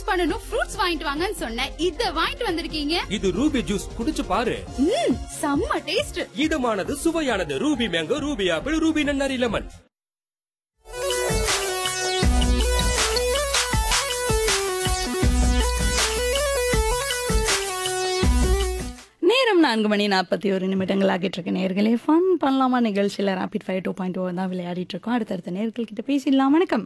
Juice பண்ணனும் fruits வாங்கிட்டு வாங்கன்னு சொன்னேன் இத வாங்கிட்டு வந்திருக்கீங்க இது ரூபி ஜூஸ் குடிச்சு பாரு ம் செம்ம டேஸ்ட் இதமானது சுவையானது Ruby mango Ruby apple Ruby நன்னாரி லெமன் நேரம் நான்கு மணி நாற்பத்தி ஒரு நிமிடங்கள் ஆகிட்டு இருக்கு நேர்களே ஃபன் பண்ணலாமா நிகழ்ச்சியில் rapid five two point O தான் விளையாடிட்டு இருக்கோம் அடுத்தடுத்த நேர்கள் கிட்ட பேசிடலாம் வணக்கம்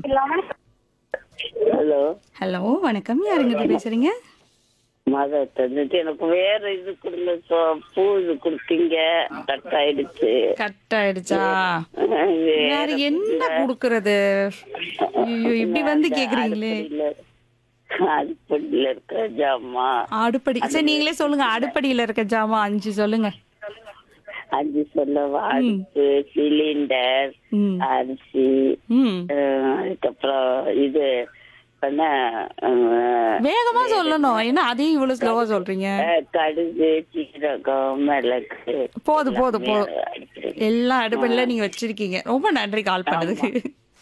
ஹலோ ஹலோ வணக்கம் யாருங்க பேசுறீங்க மத தந்துட்டு எனக்கு வேற இது கொடுங்க சோ- பூ இது கொடுத்தீங்க கட் ஆயிடுச்சு கட் ஆயிடுச்சா வேற வேற என்ன குடுக்கறது ஐயோ இப்படி வந்து கேக்குறீங்களே அடுப்படியில அடுப்படியில இருக்கிற ஜாமா அடுப்படி சரி நீங்களே சொல்லுங்க அடுப்படியில இருக்க ஜாமான் அஞ்சு சொல்லுங்க அஞ்சு சொல்லவா அடுப்பு சிலிண்டர் ம் அரிசி ம் அஹ், அதுக்கப்புறம் இது என்ன அஹ், வேகமா சொல்லணும் என்ன அதையும் இவ்வளவு ஸ்லோவா சொல்றீங்க அஹ், கடுகு சீரகம் மிளகு போதும் போதும் போதும் அடுப்படி. எல்லா அடுப்படில நீங்க வச்சிருக்கீங்க ரொம்ப நன்றி கால் பண்ணதுக்கு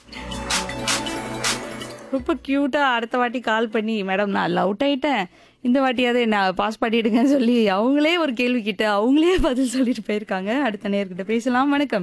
ரொம்ப கியூட்டா அடுத்த வாட்டி கால் பண்ணி மேடம் நான் அவுட் ஆயிட்டேன் இந்த வாட்டியாவது என்ன பாஸ் பண்ணிடுங்கன்னு சொல்லி அவங்களே ஒரு கேள்வி கிட்ட அவங்களே பதில் சொல்லிட்டு போயிருக்காங்க அடுத்த நேர்கிட்ட பேசலாம் வணக்கம்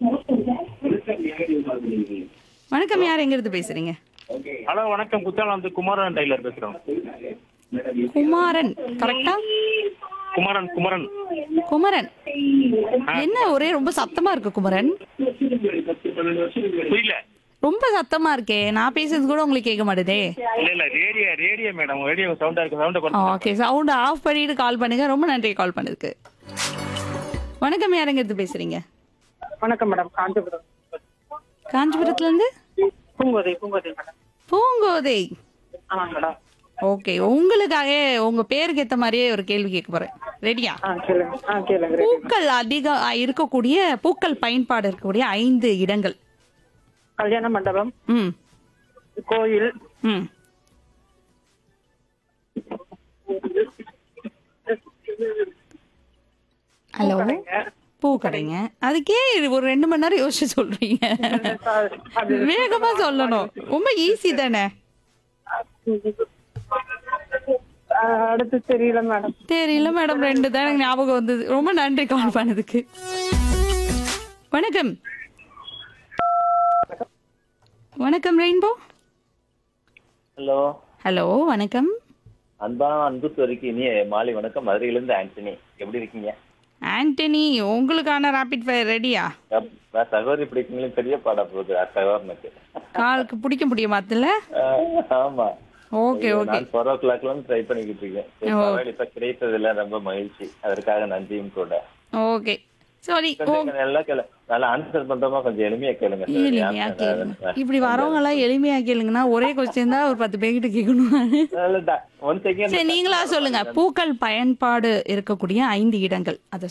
வணக்கம் யார் எங்க இருந்து பேசுறீங்க ஹலோ வணக்கம் குத்தாலம் வந்து குமாரன் டெய்லர் பேசுறோம் குமாரன் கரெக்டா குமாரன் குமரன் குமரன் என்ன ஒரே ரொம்ப சத்தமா இருக்கு குமரன் புரியல ரொம்ப சத்தமா இருக்கே நான் பேசுறது கூட உங்களுக்கு கேட்க மாட்டேதே இல்ல இல்ல ரேடியோ ரேடியோ மேடம் ரேடியோ சவுண்டா இருக்கு சவுண்ட குறைச்சு ஓகே சவுண்ட் ஆஃப் பண்ணிட்டு கால் பண்ணுங்க ரொம்ப நன்றி கால் பண்ணதுக்கு வணக்கம் யாருங்க இருந்து பேசுறீங்க வணக்கம் மேடம் காஞ்சிபுரம் காஞ்சிபுரத்துல இருந்து பூங்கோதை பூங்கோதை மேடம் பூங்கோதை ஆமாங்க மேடம் ஓகே உங்களுக்காக உங்க பேருக்கு ஏத்த மாதிரியே ஒரு கேள்வி கேட்க போறேன் ரெடியா ஆ கேளுங்க ஆ கேளுங்க ரெடி பூக்கள் அதிக இருக்கக்கூடிய பூக்கள் பயன்பாடு இருக்கக்கூடிய ஐந்து இடங்கள் கல்யாண மண்டபம் ம் கோயில் ம் ஹலோ பூக்கடைங்க அதுக்கே ஒரு ரெண்டு மணி நேரம் யோசிச்சு சொல்றீங்க அது வேகமா சொல்லணும் ரொம்ப ஈஸி தானே ஆ, அடுத்து தெரியல மேடம் தெரியல மேடம் ரெண்டு தான் எனக்கு ஞாபகம் வந்தது ரொம்ப நன்றி கால் பண்ணதுக்கு வணக்கம் வணக்கம் ரெயின்போ ஹலோ ஹலோ வணக்கம் அன்பான அன்பு சொரிக்கு இனிய மாலை வணக்கம் மதுரையிலிருந்து ஆண்டனி எப்படி இருக்கீங்க ஆண்டனி உங்களுக்கான ராபிட் ஃபயர் ரெடியா அப்- நான் சகோதரி பிடிக்கணும் பெரிய பாடா போகுது சகோதரனுக்கு காலுக்கு பிடிக்க முடியுமா அதுல ஆஹ், ஆமா ஓகே ஓகே நான் ஃபோர் ஓ கிளாக்ல ட்ரை பண்ணிக்கிட்டு இருக்கேன் சரி, பரவாயில்ல, இப்ப கிடைத்ததுல ரொம்ப மகிழ்ச்சி அதற்காக நன்றியும் கூட ஓகே சாரி கொஞ்சம் நல்லா கேளு நல்லா ஆன்சர் பண்றோமா கொஞ்சம் எளிமையா கேளுங்க sir. எளிமையா answer கேளுங்க நான் இப்படி வரவங்க எல்லாம் எளிமையா கேளுங்கன்னா ஒரே கொஸ்டின் தான் ஒரு பத்து பேர்கிட்ட கேட்கணும் நல்ல da- one second. சரி நீங்களா சொல்லுங்க பூக்கள் பயன்பாடு இருக்கக்கூடிய ஐந்து இடங்கள் அதை